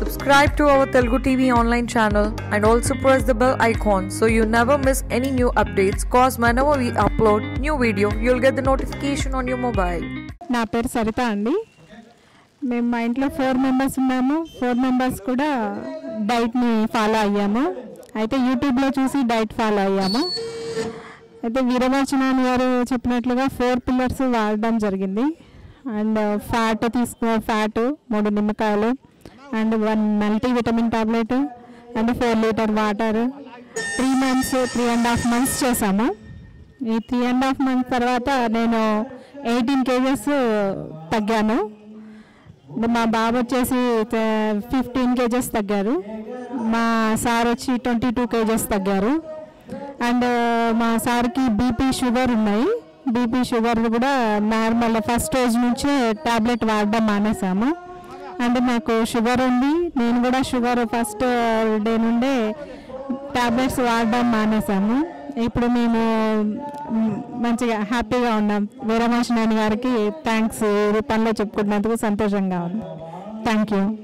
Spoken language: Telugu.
Subscribe to our Telugu TV online channel and also press the bell icon so you never miss any new updates. Cause whenever we upload new video, you'll get the notification on your mobile. నా పేరు సరిత అండి మేము మా ఇంట్లో ఫోర్ మెంబర్స్ ఉన్నాము ఫోర్ మెంబర్స్ కూడా డైట్ని ఫాలో అయ్యాము అయితే యూట్యూబ్లో చూసి డైట్ ఫాలో అయ్యాము అయితే వీరవర్చనాని గారు చెప్పినట్లుగా ఫోర్ పిల్లర్స్ వాడడం జరిగింది అండ్ ఫ్యాట్ తీసుకో ఫ్యాట్ మూడు నిమ్మకాయలు and one multi vitamin tablet and four litre water three months three and half months చేశాము ఈ త్రీ అండ్ హాఫ్ మంత్ తర్వాత నేను ఎయిటీన్ కేజెస్ తగ్గాను మా బాబు వచ్చేసి ఫిఫ్టీన్ కేజెస్ తగ్గారు మా సార్ వచ్చి ట్వంటీ టూ కేజెస్ తగ్గారు అండ్ మా సార్కి బీపీ షుగర్ ఉన్నాయి బీపీ షుగర్ కూడా నార్మల్ ఫస్ట్ రోజు నుంచే టాబ్లెట్ వాడడం మానేసాము అండ్ నాకు షుగర్ ఉంది నేను కూడా షుగర్ ఫస్ట్ డే నుండే టాబ్లెట్స్ వాడడం మానేసాము ఇప్పుడు మేము మ్, మంచిగా హ్యాపీగా ఉన్నాం వీరమాష్ నాని గారికి థ్యాంక్స్ ఈ పనిలో చెప్పుకుంటున్నందుకు సంతోషంగా ఉంది థ్యాంక్ యూ